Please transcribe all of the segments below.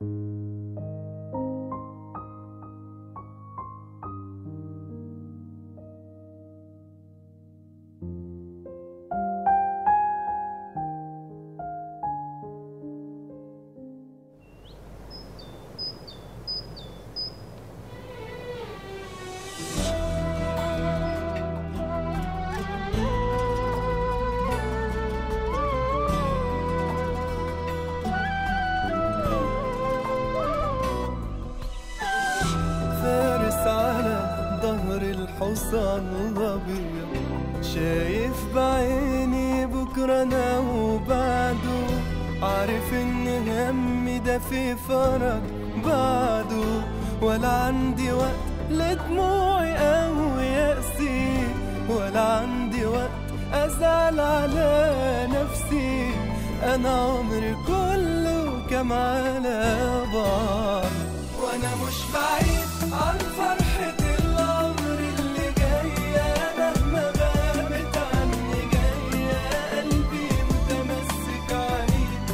فارس على ظهر الحصان الابيض شايف بعيني بكره انا وبعده عارف ان همي ده في فرج بعده ولا عندي وقت لدموعي او يأسي ولا عندي وقت ازعل على نفسي انا عمري كله كم على بعض وانا مش بعيد عن فرحة العمر اللي جاية مهما غابت عني جاية قلبي متمسك عنيد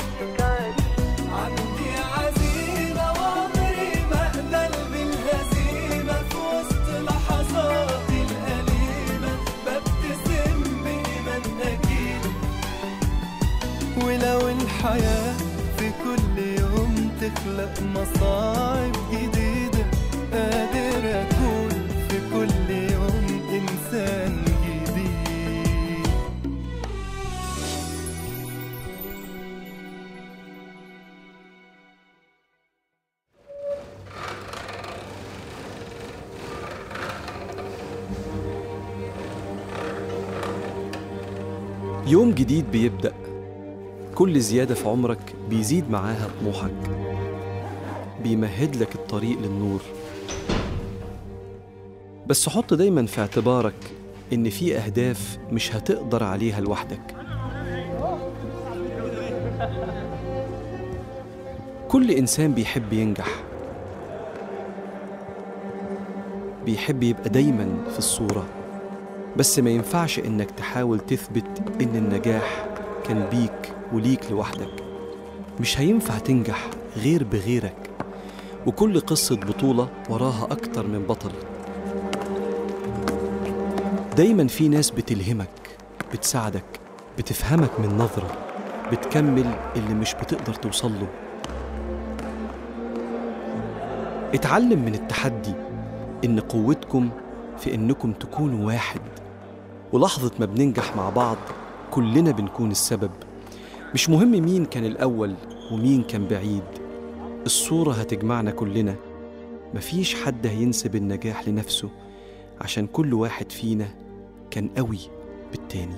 عندي عزيمة وعمري ما اقبل بالهزيمة في وسط لحظاتي الأليمة ببتسم بإيمان أكيد ولو الحياة في كل يوم تخلق مصاعب جديدة قادر أكون في كل يوم إنسان جديد يوم جديد بيبدأ كل زيادة في عمرك بيزيد معاها طموحك بيمهد لك الطريق للنور بس حط دايما في اعتبارك إن في أهداف مش هتقدر عليها لوحدك كل إنسان بيحب ينجح بيحب يبقى دايما في الصورة بس ما ينفعش إنك تحاول تثبت إن النجاح كان بيك وليك لوحدك مش هينفع تنجح غير بغيرك وكل قصة بطولة وراها أكتر من بطل دايما في ناس بتلهمك بتساعدك بتفهمك من نظرة بتكمل اللي مش بتقدر توصل له اتعلم من التحدي إن قوتكم في إنكم تكونوا واحد ولحظة ما بننجح مع بعض كلنا بنكون السبب مش مهم مين كان الأول ومين كان بعيد الصورة هتجمعنا كلنا مفيش حد هينسب النجاح لنفسه عشان كل واحد فينا كان قوي بالتاني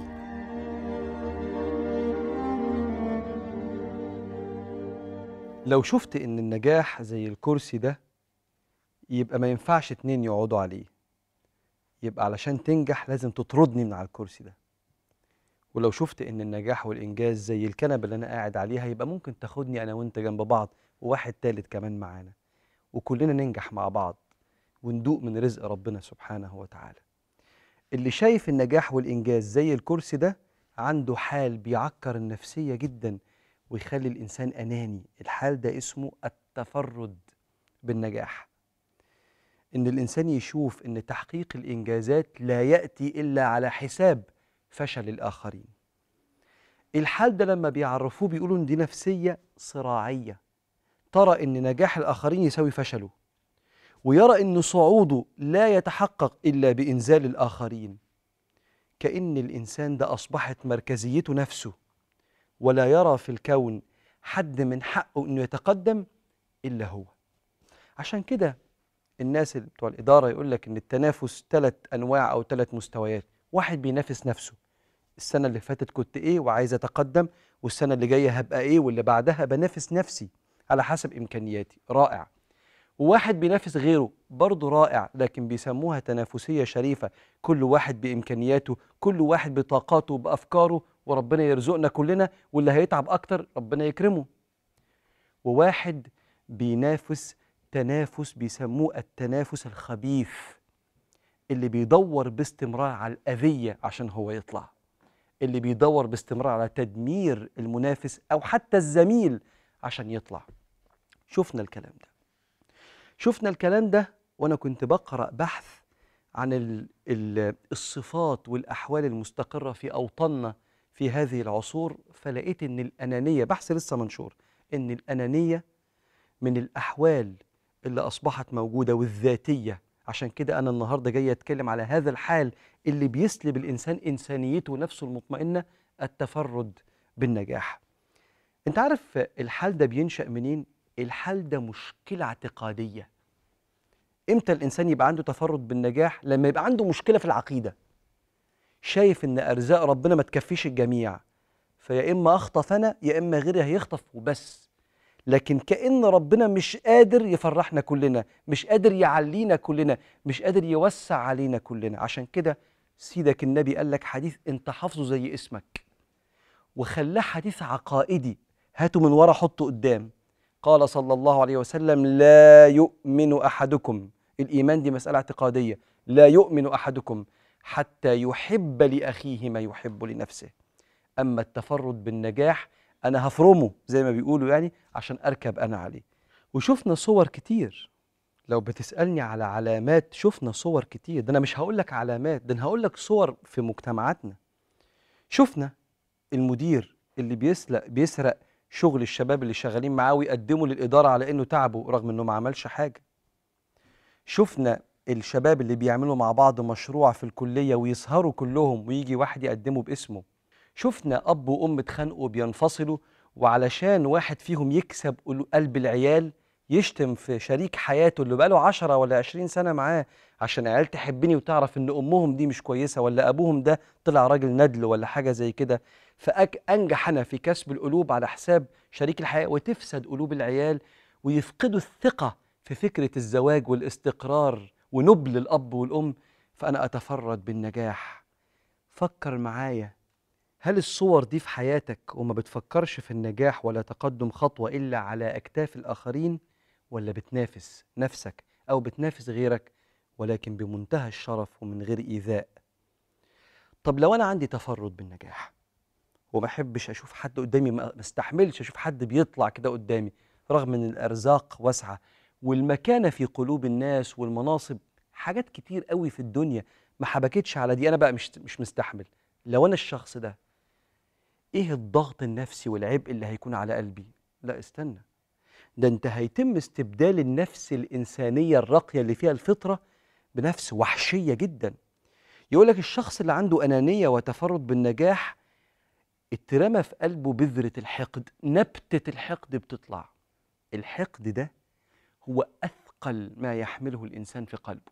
لو شفت إن النجاح زي الكرسي ده يبقى ما ينفعش اتنين يقعدوا عليه يبقى علشان تنجح لازم تطردني من على الكرسي ده ولو شفت ان النجاح والانجاز زي الكنبه اللي انا قاعد عليها يبقى ممكن تاخدني انا وانت جنب بعض وواحد تالت كمان معانا وكلنا ننجح مع بعض وندوق من رزق ربنا سبحانه وتعالى اللي شايف النجاح والانجاز زي الكرسي ده عنده حال بيعكر النفسيه جدا ويخلي الانسان اناني الحال ده اسمه التفرد بالنجاح ان الانسان يشوف ان تحقيق الانجازات لا ياتي الا على حساب فشل الاخرين الحال ده لما بيعرفوه بيقولوا ان دي نفسيه صراعيه ترى ان نجاح الاخرين يساوي فشله ويرى ان صعوده لا يتحقق الا بانزال الاخرين كان الانسان ده اصبحت مركزيته نفسه ولا يرى في الكون حد من حقه انه يتقدم الا هو عشان كده الناس اللي بتوع الاداره يقول لك ان التنافس ثلاث انواع او ثلاث مستويات واحد بينافس نفسه السنه اللي فاتت كنت ايه وعايز اتقدم والسنه اللي جايه هبقى ايه واللي بعدها بنافس نفسي على حسب امكانياتي رائع وواحد بينافس غيره برضه رائع لكن بيسموها تنافسيه شريفه كل واحد بامكانياته كل واحد بطاقاته بافكاره وربنا يرزقنا كلنا واللي هيتعب اكتر ربنا يكرمه وواحد بينافس تنافس بيسموه التنافس الخبيث اللي بيدور باستمرار على الأذية عشان هو يطلع اللي بيدور باستمرار على تدمير المنافس أو حتى الزميل عشان يطلع شفنا الكلام ده شفنا الكلام ده وانا كنت بقرا بحث عن ال ال الصفات والاحوال المستقره في اوطاننا في هذه العصور فلقيت ان الانانيه بحث لسه منشور ان الانانيه من الاحوال اللي اصبحت موجوده والذاتيه عشان كده انا النهارده جاي اتكلم على هذا الحال اللي بيسلب الانسان انسانيته ونفسه المطمئنه التفرد بالنجاح انت عارف الحال ده بينشا منين الحال ده مشكله اعتقاديه امتى الانسان يبقى عنده تفرد بالنجاح لما يبقى عنده مشكله في العقيده شايف ان ارزاق ربنا ما تكفيش الجميع فيا اما اخطف انا يا اما غيري هيخطف وبس لكن كأن ربنا مش قادر يفرحنا كلنا مش قادر يعلينا كلنا مش قادر يوسع علينا كلنا عشان كده سيدك النبي قال لك حديث انت حافظه زي اسمك وخلاه حديث عقائدي هاته من ورا حطه قدام قال صلى الله عليه وسلم لا يؤمن احدكم الايمان دي مساله اعتقاديه لا يؤمن احدكم حتى يحب لاخيه ما يحب لنفسه اما التفرد بالنجاح انا هفرمه زي ما بيقولوا يعني عشان اركب انا عليه وشفنا صور كتير لو بتسالني على علامات شفنا صور كتير ده انا مش هقول لك علامات ده انا هقول لك صور في مجتمعاتنا شفنا المدير اللي بيسرق بيسرق شغل الشباب اللي شغالين معاه ويقدموا للاداره على انه تعبوا رغم انه ما عملش حاجه شفنا الشباب اللي بيعملوا مع بعض مشروع في الكليه ويسهروا كلهم ويجي واحد يقدمه باسمه شفنا اب وام اتخانقوا بينفصلوا وعلشان واحد فيهم يكسب قلو- قلب العيال يشتم في شريك حياته اللي بقاله عشرة ولا عشرين سنة معاه عشان العيال تحبني وتعرف ان امهم دي مش كويسة ولا ابوهم ده طلع راجل ندل ولا حاجة زي كده فانجح انا في كسب القلوب على حساب شريك الحياة وتفسد قلوب العيال ويفقدوا الثقة في فكرة الزواج والاستقرار ونبل الاب والام فانا اتفرد بالنجاح فكر معايا هل الصور دي في حياتك وما بتفكرش في النجاح ولا تقدم خطوة إلا على أكتاف الآخرين ولا بتنافس نفسك أو بتنافس غيرك ولكن بمنتهى الشرف ومن غير إيذاء طب لو أنا عندي تفرد بالنجاح وما أحبش أشوف حد قدامي ما ما استحملش أشوف حد بيطلع كده قدامي رغم إن الأرزاق واسعة والمكانة في قلوب الناس والمناصب حاجات كتير قوي في الدنيا ما حبكتش على دي أنا بقى مش مش مستحمل لو أنا الشخص ده ايه الضغط النفسي والعبء اللي هيكون على قلبي لا استنى ده انت هيتم استبدال النفس الانسانيه الراقيه اللي فيها الفطره بنفس وحشيه جدا يقول لك الشخص اللي عنده انانيه وتفرد بالنجاح اترمى في قلبه بذره الحقد نبته الحقد بتطلع الحقد ده هو اثقل ما يحمله الانسان في قلبه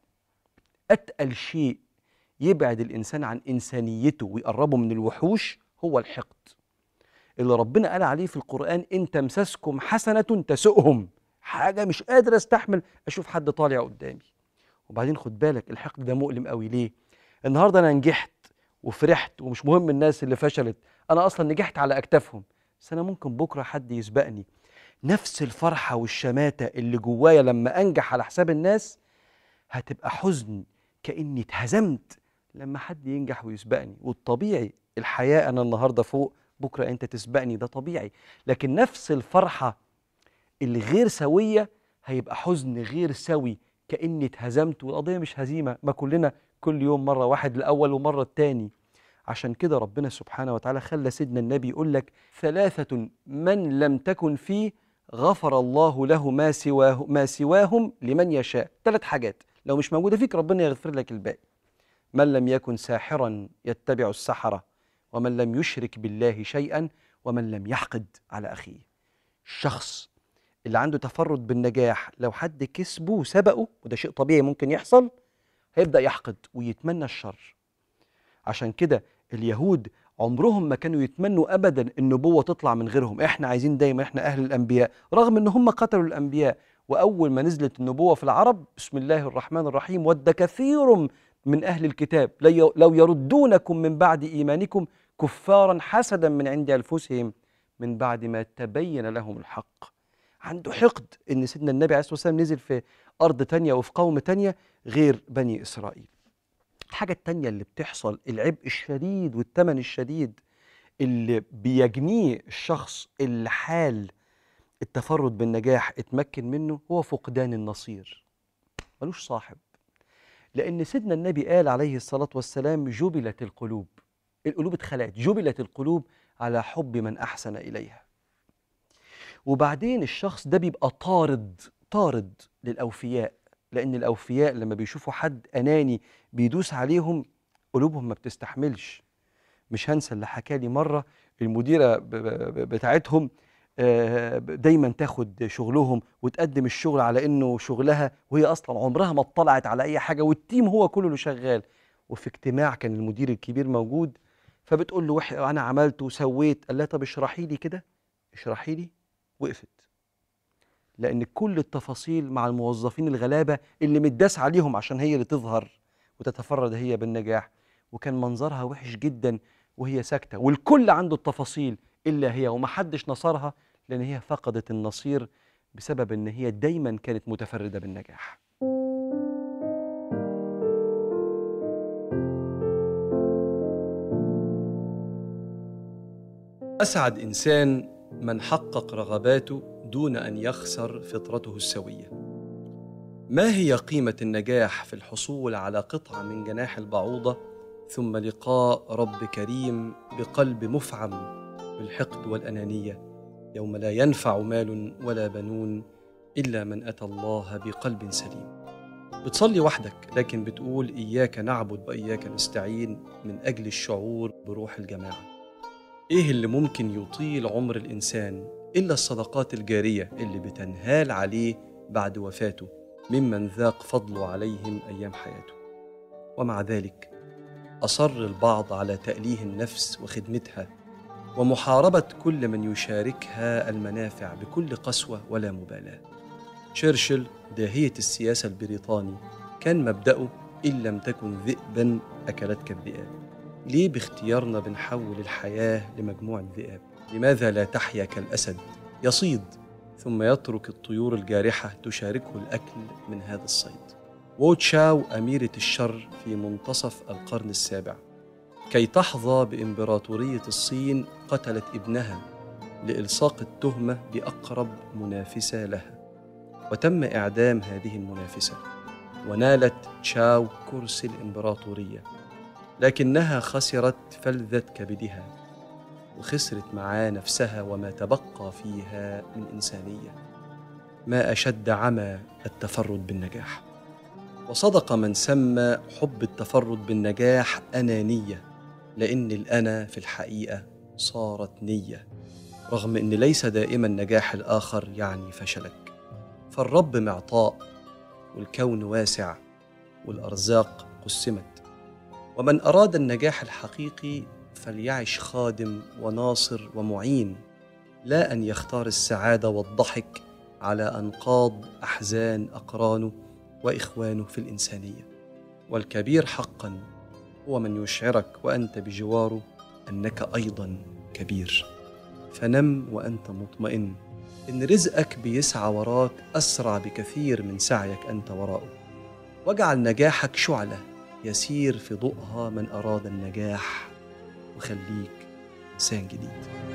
اتقل شيء يبعد الانسان عن انسانيته ويقربه من الوحوش هو الحقد اللي ربنا قال عليه في القرآن إن تمسسكم حسنة تسؤهم حاجة مش قادر استحمل أشوف حد طالع قدامي وبعدين خد بالك الحقد ده مؤلم قوي ليه النهاردة أنا نجحت وفرحت ومش مهم الناس اللي فشلت أنا أصلا نجحت على أكتافهم بس أنا ممكن بكرة حد يسبقني نفس الفرحة والشماتة اللي جوايا لما أنجح على حساب الناس هتبقى حزن كأني اتهزمت لما حد ينجح ويسبقني والطبيعي الحياة أنا النهاردة فوق بكرة أنت تسبقني ده طبيعي لكن نفس الفرحة الغير سوية هيبقى حزن غير سوي كأني اتهزمت والقضية مش هزيمة ما كلنا كل يوم مرة واحد الأول ومرة التاني عشان كده ربنا سبحانه وتعالى خلى سيدنا النبي يقول لك ثلاثة من لم تكن فيه غفر الله له ما سواه ما سواهم لمن يشاء ثلاث حاجات لو مش موجودة فيك ربنا يغفر لك الباقي من لم يكن ساحرا يتبع السحرة ومن لم يشرك بالله شيئا ومن لم يحقد على أخيه الشخص اللي عنده تفرد بالنجاح لو حد كسبه وسبقه وده شيء طبيعي ممكن يحصل هيبدأ يحقد ويتمنى الشر عشان كده اليهود عمرهم ما كانوا يتمنوا ابدا النبوه تطلع من غيرهم احنا عايزين دايما احنا اهل الانبياء رغم ان هم قتلوا الانبياء واول ما نزلت النبوه في العرب بسم الله الرحمن الرحيم ود كثير من اهل الكتاب لي- لو يردونكم من بعد ايمانكم كفارا حسدا من عند انفسهم من بعد ما تبين لهم الحق عنده حقد ان سيدنا النبي عليه الصلاه والسلام نزل في ارض تانية وفي قوم تانية غير بني اسرائيل الحاجة التانية اللي بتحصل العبء الشديد والثمن الشديد اللي بيجنيه الشخص اللي حال التفرد بالنجاح اتمكن منه هو فقدان النصير ملوش صاحب لأن سيدنا النبي قال عليه الصلاة والسلام جبلت القلوب القلوب اتخلقت جبلت القلوب على حب من أحسن إليها وبعدين الشخص ده بيبقى طارد طارد للأوفياء لأن الأوفياء لما بيشوفوا حد أناني بيدوس عليهم قلوبهم ما بتستحملش مش هنسى اللي حكى لي مرة المديرة ب- ب- بتاعتهم آه، دايما تاخد شغلهم وتقدم الشغل على انه شغلها وهي اصلا عمرها ما اطلعت على اي حاجه والتيم هو كله اللي شغال وفي اجتماع كان المدير الكبير موجود فبتقول له وح... انا عملت وسويت قال لها طب اشرحي لي كده اشرحي لي وقفت لان كل التفاصيل مع الموظفين الغلابه اللي متداس عليهم عشان هي اللي تظهر وتتفرد هي بالنجاح وكان منظرها وحش جدا وهي ساكته والكل عنده التفاصيل الا هي ومحدش نصرها لان هي فقدت النصير بسبب ان هي دايما كانت متفرده بالنجاح اسعد انسان من حقق رغباته دون ان يخسر فطرته السويه ما هي قيمه النجاح في الحصول على قطعه من جناح البعوضه ثم لقاء رب كريم بقلب مفعم بالحقد والانانيه يوم لا ينفع مال ولا بنون الا من اتى الله بقلب سليم بتصلي وحدك لكن بتقول اياك نعبد واياك نستعين من اجل الشعور بروح الجماعه ايه اللي ممكن يطيل عمر الانسان الا الصدقات الجاريه اللي بتنهال عليه بعد وفاته ممن ذاق فضله عليهم ايام حياته ومع ذلك اصر البعض على تاليه النفس وخدمتها ومحاربه كل من يشاركها المنافع بكل قسوه ولا مبالاه تشرشل داهيه السياسه البريطاني كان مبداه ان لم تكن ذئبا اكلتك الذئاب ليه باختيارنا بنحول الحياه لمجموعه ذئاب لماذا لا تحيا كالاسد يصيد ثم يترك الطيور الجارحه تشاركه الاكل من هذا الصيد وو تشاو أميرة الشر في منتصف القرن السابع كي تحظى بإمبراطورية الصين قتلت ابنها لإلصاق التهمة بأقرب منافسة لها وتم إعدام هذه المنافسة ونالت تشاو كرسي الإمبراطورية لكنها خسرت فلذة كبدها وخسرت معاه نفسها وما تبقى فيها من إنسانية ما أشد عمى التفرد بالنجاح وصدق من سمى حب التفرد بالنجاح انانيه لان الانا في الحقيقه صارت نيه رغم ان ليس دائما نجاح الاخر يعني فشلك فالرب معطاء والكون واسع والارزاق قسمت ومن اراد النجاح الحقيقي فليعش خادم وناصر ومعين لا ان يختار السعاده والضحك على انقاض احزان اقرانه واخوانه في الانسانيه والكبير حقا هو من يشعرك وانت بجواره انك ايضا كبير فنم وانت مطمئن ان رزقك بيسعى وراك اسرع بكثير من سعيك انت وراءه واجعل نجاحك شعله يسير في ضوءها من اراد النجاح وخليك انسان جديد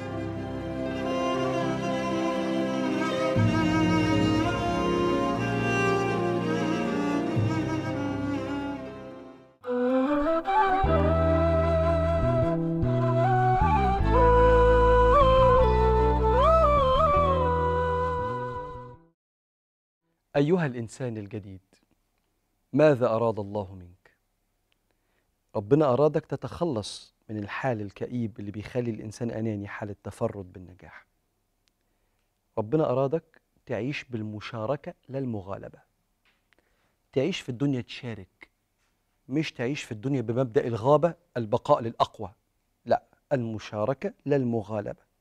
أيها الإنسان الجديد ماذا أراد الله منك؟ ربنا أرادك تتخلص من الحال الكئيب اللي بيخلي الإنسان أناني حال التفرد بالنجاح ربنا أرادك تعيش بالمشاركة لا المغالبة تعيش في الدنيا تشارك مش تعيش في الدنيا بمبدأ الغابة البقاء للأقوى لا المشاركة لا المغالبة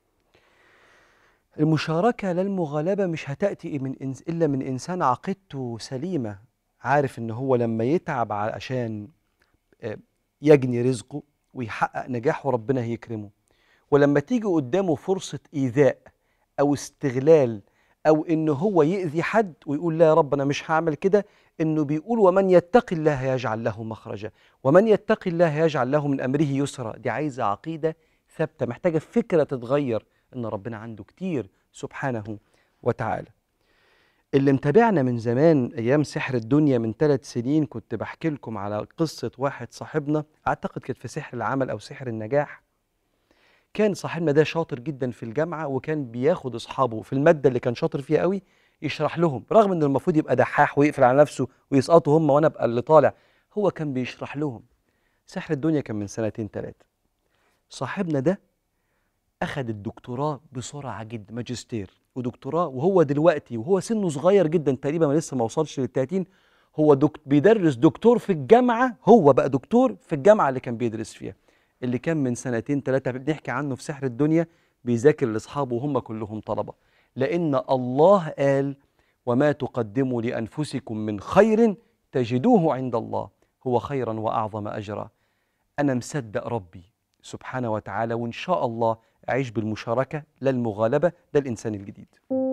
المشاركة لا المغالبة مش هتأتي من إنس إلا من إنسان عقيدته سليمة عارف إن هو لما يتعب عشان آه، يجني رزقه ويحقق نجاح وربنا هيكرمه ولما تيجي قدامه فرصة إيذاء أو استغلال أو إن هو يأذي حد ويقول لا يا رب أنا مش هعمل كده إنه بيقول ومن يتقي الله يجعل له مخرجا ومن يتقي الله يجعل له من أمره يسرا دي عايزة عقيدة ثابتة محتاجة فكرة تتغير إن ربنا عنده كتير سبحانه وتعالى اللي متابعنا من زمان ايام سحر الدنيا من ثلاث سنين كنت بحكي لكم على قصه واحد صاحبنا اعتقد كانت في سحر العمل او سحر النجاح كان صاحبنا ده شاطر جدا في الجامعه وكان بياخد اصحابه في الماده اللي كان شاطر فيها قوي يشرح لهم رغم ان المفروض يبقى دحاح ويقفل على نفسه ويسقطوا هم وانا ابقى اللي طالع هو كان بيشرح لهم سحر الدنيا كان من سنتين ثلاثه صاحبنا ده اخذ الدكتوراه بسرعه جدا ماجستير ودكتوراه وهو دلوقتي وهو سنه صغير جدا تقريبا ما لسه ما وصلش لل 30 هو دك بيدرس دكتور في الجامعه هو بقى دكتور في الجامعه اللي كان بيدرس فيها اللي كان من سنتين ثلاثه بنحكي عنه في سحر الدنيا بيذاكر لاصحابه وهم كلهم طلبه لان الله قال وما تقدموا لانفسكم من خير تجدوه عند الله هو خيرا واعظم اجرا انا مصدق ربي سبحانه وتعالى وان شاء الله اعيش بالمشاركه لا المغالبه ده الانسان الجديد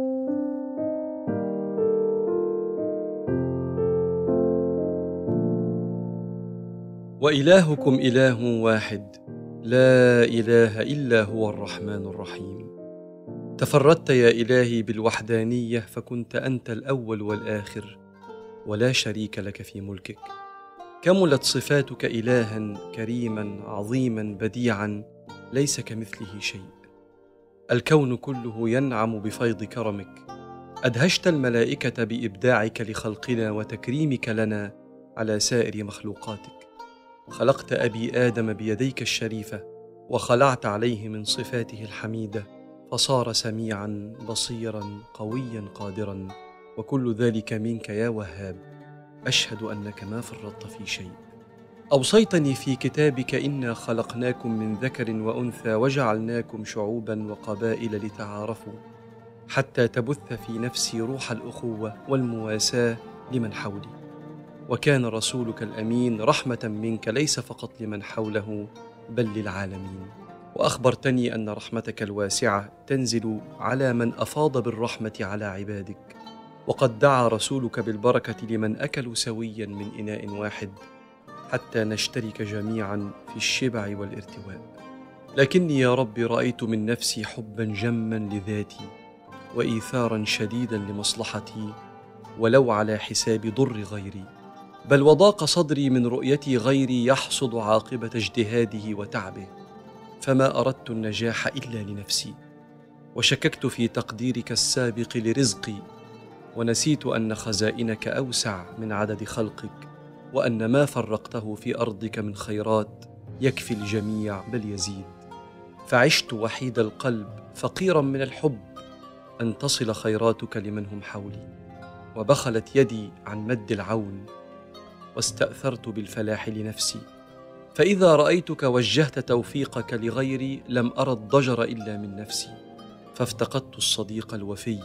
والهكم اله واحد لا اله الا هو الرحمن الرحيم تفردت يا الهي بالوحدانيه فكنت انت الاول والاخر ولا شريك لك في ملكك كملت صفاتك الها كريما عظيما بديعا ليس كمثله شيء الكون كله ينعم بفيض كرمك ادهشت الملائكه بابداعك لخلقنا وتكريمك لنا على سائر مخلوقاتك خلقت ابي ادم بيديك الشريفه وخلعت عليه من صفاته الحميده فصار سميعا بصيرا قويا قادرا وكل ذلك منك يا وهاب اشهد انك ما فرطت في شيء اوصيتني في كتابك انا خلقناكم من ذكر وانثى وجعلناكم شعوبا وقبائل لتعارفوا حتى تبث في نفسي روح الاخوه والمواساه لمن حولي وكان رسولك الامين رحمه منك ليس فقط لمن حوله بل للعالمين واخبرتني ان رحمتك الواسعه تنزل على من افاض بالرحمه على عبادك وقد دعا رسولك بالبركه لمن اكلوا سويا من اناء واحد حتى نشترك جميعا في الشبع والارتواء لكني يا رب رايت من نفسي حبا جما لذاتي وايثارا شديدا لمصلحتي ولو على حساب ضر غيري بل وضاق صدري من رؤيتي غيري يحصد عاقبه اجتهاده وتعبه فما اردت النجاح الا لنفسي وشككت في تقديرك السابق لرزقي ونسيت ان خزائنك اوسع من عدد خلقك وان ما فرقته في ارضك من خيرات يكفي الجميع بل يزيد فعشت وحيد القلب فقيرا من الحب ان تصل خيراتك لمن هم حولي وبخلت يدي عن مد العون واستاثرت بالفلاح لنفسي فاذا رايتك وجهت توفيقك لغيري لم ارى الضجر الا من نفسي فافتقدت الصديق الوفي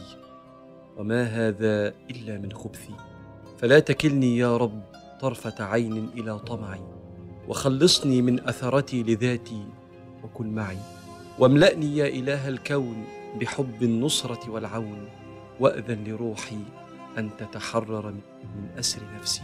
وما هذا الا من خبثي فلا تكلني يا رب طرفه عين الى طمعي وخلصني من اثرتي لذاتي وكن معي واملاني يا اله الكون بحب النصره والعون واذن لروحي ان تتحرر من اسر نفسي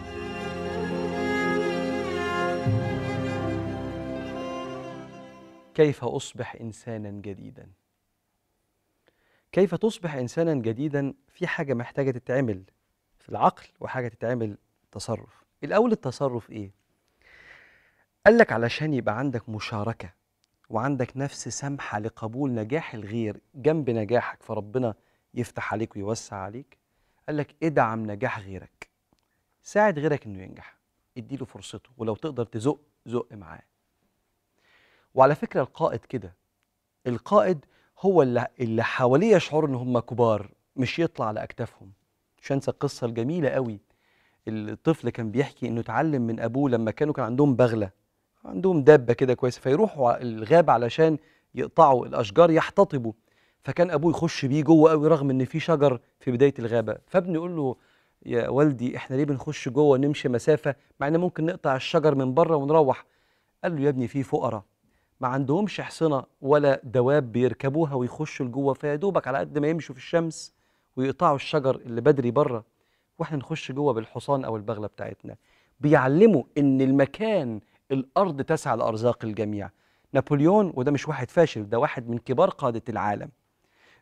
كيف اصبح انسانا جديدا كيف تصبح انسانا جديدا في حاجه محتاجه تتعمل في العقل وحاجه تتعمل تصرف الاول التصرف ايه قال لك علشان يبقى عندك مشاركه وعندك نفس سمحه لقبول نجاح الغير جنب نجاحك فربنا يفتح عليك ويوسع عليك قال لك ادعم نجاح غيرك ساعد غيرك انه ينجح اديله فرصته ولو تقدر تزق زق معاه وعلى فكره القائد كده القائد هو اللي اللي حواليه يشعروا ان هم كبار مش يطلع على اكتافهم مش انسى القصه الجميله قوي الطفل كان بيحكي انه اتعلم من ابوه لما كانوا كان عندهم بغله عندهم دابه كده كويسه فيروحوا الغابه علشان يقطعوا الاشجار يحتطبوا فكان ابوه يخش بيه جوه قوي رغم ان في شجر في بدايه الغابه فابنه يقول له يا والدي احنا ليه بنخش جوه ونمشي مسافه مع ان ممكن نقطع الشجر من بره ونروح قال له يا ابني في فقراء ما عندهمش حصنة ولا دواب بيركبوها ويخشوا لجوه فيا دوبك على قد ما يمشوا في الشمس ويقطعوا الشجر اللي بدري بره واحنا نخش جوه بالحصان او البغله بتاعتنا بيعلموا ان المكان الارض تسعى لارزاق الجميع نابليون وده مش واحد فاشل ده واحد من كبار قاده العالم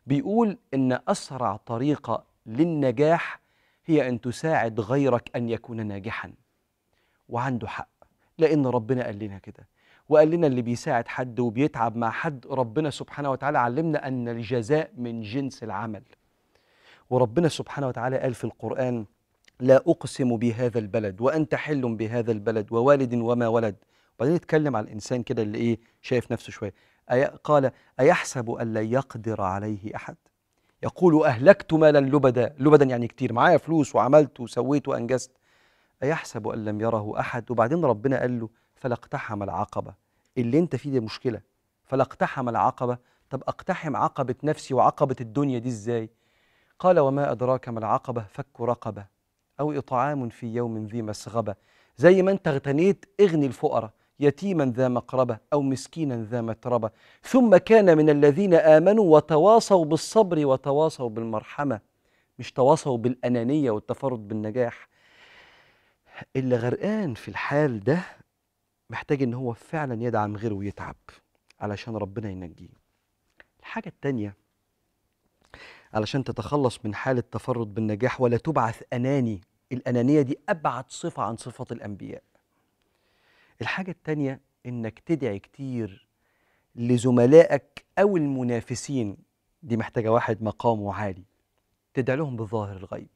بيقول ان اسرع طريقه للنجاح هي ان تساعد غيرك ان يكون ناجحا وعنده حق لان ربنا قال لنا كده وقال لنا اللي بيساعد حد وبيتعب مع حد ربنا سبحانه وتعالى علمنا ان الجزاء من جنس العمل وربنا سبحانه وتعالى قال في القرآن لا أقسم بهذا البلد وأنت حل بهذا البلد ووالد وما ولد وبعدين يتكلم على الإنسان كده اللي إيه شايف نفسه شوية أي قال أيحسب أن لن يقدر عليه أحد يقول أهلكت مالا لبدا لبدا يعني كتير معايا فلوس وعملت وسويت وأنجزت أيحسب أن لم يره أحد وبعدين ربنا قال له فلا اقتحم العقبة اللي أنت فيه ده مشكلة فلا اقتحم العقبة طب أقتحم عقبة نفسي وعقبة الدنيا دي إزاي قال وما أدراك ما العقبة فك رقبة أو إطعام في يوم ذي مسغبة زي ما أنت اغتنيت اغني الفقراء يتيما ذا مقربة أو مسكينا ذا متربة ثم كان من الذين آمنوا وتواصوا بالصبر وتواصوا بالمرحمة مش تواصوا بالأنانية والتفرد بالنجاح اللي غرقان في الحال ده محتاج ان هو فعلا يدعم غيره ويتعب علشان ربنا ينجيه الحاجة التانية علشان تتخلص من حالة تفرد بالنجاح ولا تبعث أناني الأنانية دي أبعد صفة عن صفات الأنبياء الحاجة التانية إنك تدعي كتير لزملائك أو المنافسين دي محتاجة واحد مقامه عالي تدعي لهم بظاهر الغيب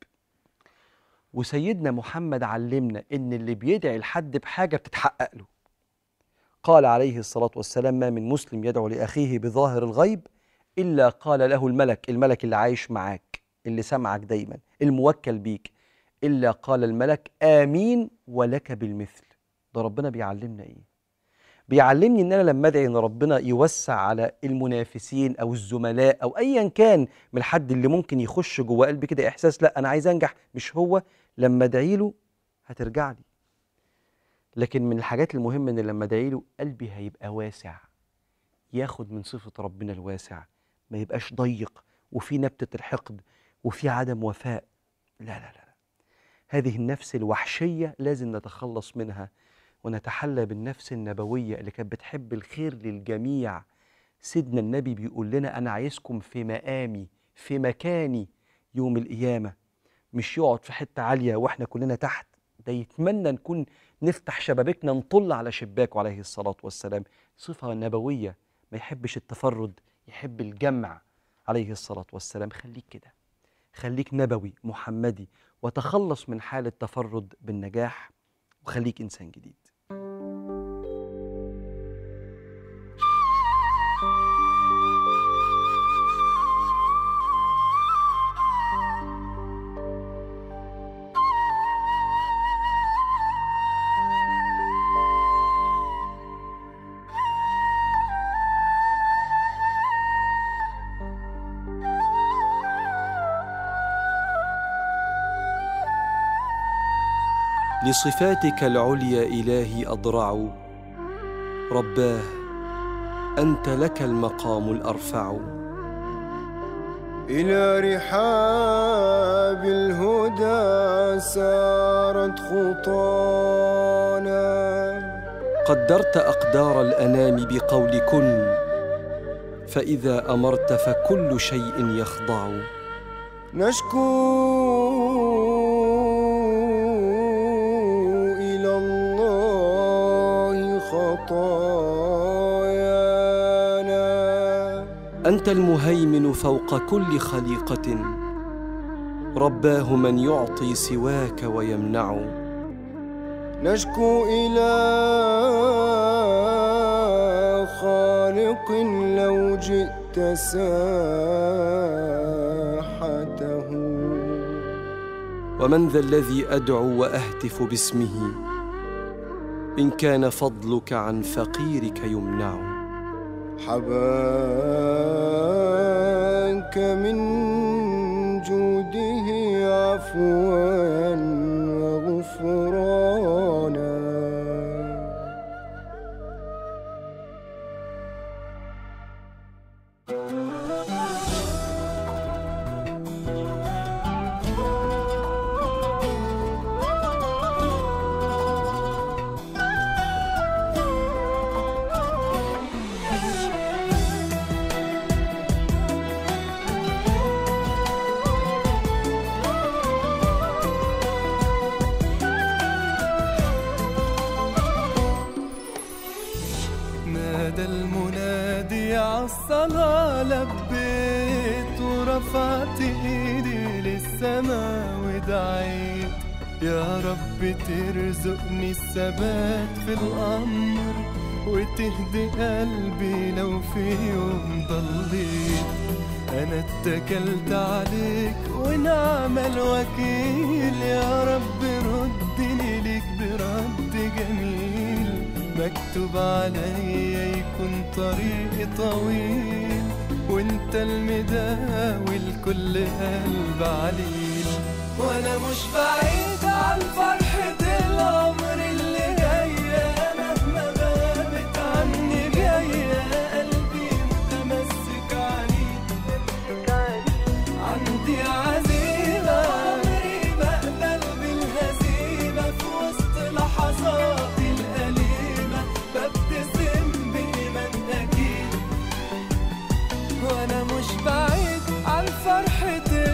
وسيدنا محمد علمنا إن اللي بيدعي لحد بحاجة بتتحقق له قال عليه الصلاة والسلام ما من مسلم يدعو لأخيه بظاهر الغيب إلا قال له الملك الملك اللي عايش معاك اللي سمعك دايما الموكل بيك إلا قال الملك آمين ولك بالمثل ده ربنا بيعلمنا إيه بيعلمني إن أنا لما أدعي إن ربنا يوسع على المنافسين أو الزملاء أو أيا كان من الحد اللي ممكن يخش جوه قلبي كده إحساس لا أنا عايز أنجح مش هو لما أدعي له هترجع لي لكن من الحاجات المهمة إن لما أدعي له قلبي هيبقى واسع ياخد من صفة ربنا الواسع ما يبقاش ضيق وفي نبتة الحقد وفي عدم وفاء لا لا لا هذه النفس الوحشية لازم نتخلص منها ونتحلى بالنفس النبوية اللي كانت بتحب الخير للجميع سيدنا النبي بيقول لنا أنا عايزكم في مقامي في مكاني يوم القيامة مش يقعد في حتة عالية وإحنا كلنا تحت ده يتمنى نكون نفتح شبابيكنا نطل على شباكه عليه الصلاة والسلام صفة نبوية ما يحبش التفرد يحب الجمع عليه الصلاة والسلام خليك كده خليك نبوي محمدي وتخلص من حالة تفرد بالنجاح وخليك إنسان جديد لصفاتك العليا إلهي أضرع رباه أنت لك المقام الأرفع إلى رحاب الهدى سارت خطانا قدرت أقدار الأنام بقول كن فإذا أمرت فكل شيء يخضع نشكو إلى الله خطايانا أنت المهيمن فوق كل خليقة رباه من يعطي سواك ويمنع نشكو إلى خالق لو جئت ساحته ومن ذا الذي أدعو وأهتف باسمه إن كان فضلك عن فقيرك يمنع حباك من جوده عفوا وغفرانا رفعت ايدي للسما ودعيت يا رب ترزقني الثبات في الأمر وتهدي قلبي لو في يوم ضليت أنا اتكلت عليك ونعم الوكيل يا رب ردني ليك برد جميل مكتوب عليا يكون طريقي طويل وانت المداوي لكل قلب عليل وانا مش بعيد عن فرحة العمر اللي جاية مهما غابت عني جاية قلبي متمسك عليك عندي عزيمة عمري بقبل بالهزيمة في وسط لحظاتي الأليمة ببتسم بإيمان أكيد وانا مش بعيد عن فرحة